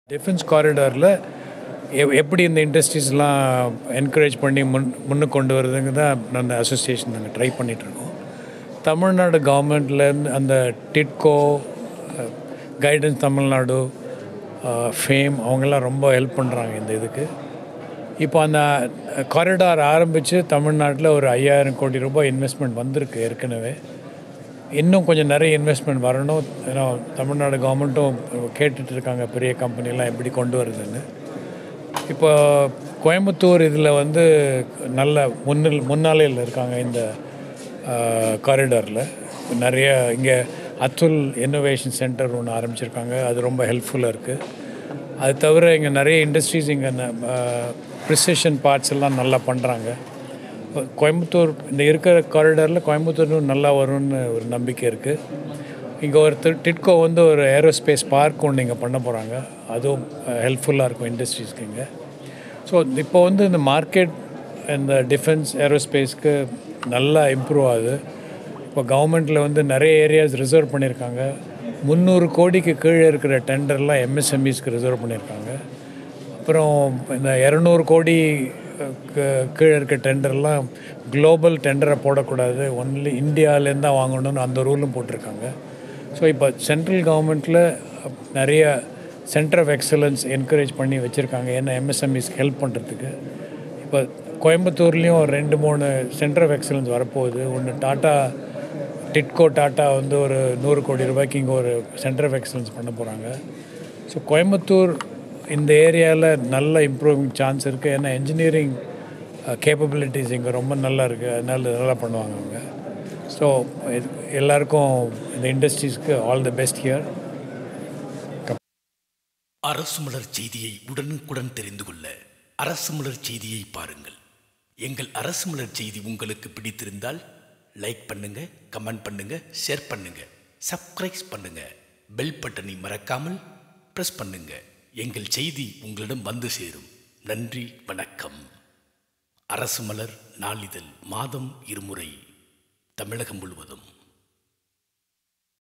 defence காரிடாரில் எப்படி இந்த இண்டஸ்ட்ரீஸ்லாம் encourage பண்ணி முன் முன்னுக்கு கொண்டு வருதுங்க தான் அந்த அசோசியேஷன் நாங்கள் ட்ரை பண்ணிகிட்ருக்கோம் தமிழ்நாடு கவர்மெண்ட்லேருந்து அந்த டிட்கோ கைடன்ஸ் தமிழ்நாடு ஃபேம் அவங்கெல்லாம் ரொம்ப ஹெல்ப் பண்ணுறாங்க இந்த இதுக்கு இப்போ அந்த காரிடார் ஆரம்பித்து தமிழ்நாட்டில் ஒரு ஐயாயிரம் கோடி ரூபாய் இன்வெஸ்ட்மெண்ட் வந்திருக்கு ஏற்கனவே இன்னும் கொஞ்சம் நிறைய இன்வெஸ்ட்மெண்ட் வரணும் ஏன்னா தமிழ்நாடு கவர்மெண்ட்டும் கேட்டுட்டு இருக்காங்க பெரிய கம்பெனிலாம் எப்படி கொண்டு வருதுன்னு இப்போ கோயம்புத்தூர் இதில் வந்து நல்ல முன்னில் முன்னாலையில் இருக்காங்க இந்த காரிடாரில் நிறைய இங்கே அத்துல் இன்னோவேஷன் சென்டர் ஒன்று ஆரம்பிச்சிருக்காங்க அது ரொம்ப ஹெல்ப்ஃபுல்லாக இருக்குது அது தவிர இங்கே நிறைய இண்டஸ்ட்ரீஸ் இங்கே ப்ரிசிஷன் பார்ட்ஸ் எல்லாம் நல்லா பண்ணுறாங்க கோயம்புத்தூர் இந்த இருக்கிற காரிடாரில் கோயம்புத்தூர் நல்லா வரும்னு ஒரு நம்பிக்கை இருக்குது இங்கே ஒரு டிட்கோ வந்து ஒரு ஏரோஸ்பேஸ் பார்க் ஒன்று இங்கே பண்ண போகிறாங்க அதுவும் ஹெல்ப்ஃபுல்லாக இருக்கும் இண்டஸ்ட்ரீஸ்க்கு இங்கே ஸோ இப்போ வந்து இந்த மார்க்கெட் இந்த டிஃபென்ஸ் ஏரோஸ்பேஸ்க்கு நல்லா இம்ப்ரூவ் ஆகுது இப்போ கவர்மெண்ட்டில் வந்து நிறைய ஏரியாஸ் ரிசர்வ் பண்ணியிருக்காங்க முந்நூறு கோடிக்கு கீழே இருக்கிற டெண்டர்லாம் எம்எஸ்எம்இஸ்க்கு ரிசர்வ் பண்ணியிருக்காங்க அப்புறம் இந்த இரநூறு கோடி கீழே இருக்க டெண்டர்லாம் குளோபல் டெண்டரை போடக்கூடாது ஒன்லி இந்தியாவிலேருந்து தான் வாங்கணும்னு அந்த ரூலும் போட்டிருக்காங்க ஸோ இப்போ சென்ட்ரல் கவர்மெண்ட்டில் நிறைய சென்டர் ஆஃப் எக்ஸலன்ஸ் என்கரேஜ் பண்ணி வச்சுருக்காங்க ஏன்னா எம்எஸ்எம்இஸ்க்கு ஹெல்ப் பண்ணுறதுக்கு இப்போ கோயம்புத்தூர்லேயும் ரெண்டு மூணு சென்டர் ஆஃப் எக்ஸலன்ஸ் வரப்போகுது ஒன்று டாட்டா டிட்கோ டாட்டா வந்து ஒரு நூறு கோடி ரூபாய்க்கு இங்கே ஒரு சென்டர் ஆஃப் எக்ஸலன்ஸ் பண்ண போகிறாங்க ஸோ கோயம்புத்தூர் இந்த ஏரியாவில் நல்ல இம்ப்ரூவிங் சான்ஸ் இருக்குது ஏன்னா என்ஜினியரிங் கேப்பபிலிட்டிஸ் இங்கே ரொம்ப நல்லா இருக்குது அதனால நல்லா பண்ணுவாங்க அவங்க ஸோ எல்லாருக்கும் இந்த இண்டஸ்ட்ரீஸ்க்கு ஆல் தி பெஸ்ட் ஹியர் அரசு மலர் செய்தியை உடனுக்குடன் தெரிந்து கொள்ள அரசு மலர் செய்தியை பாருங்கள் எங்கள் அரசு மலர் செய்தி உங்களுக்கு பிடித்திருந்தால் லைக் பண்ணுங்க கமெண்ட் பண்ணுங்க ஷேர் பண்ணுங்க சப்ஸ்கிரைப் பண்ணுங்க பெல் பட்டனை மறக்காமல் பிரஸ் பண்ணுங்க எங்கள் செய்தி உங்களிடம் வந்து சேரும் நன்றி வணக்கம் அரசு மலர் நாளிதழ் மாதம் இருமுறை தமிழகம் முழுவதும்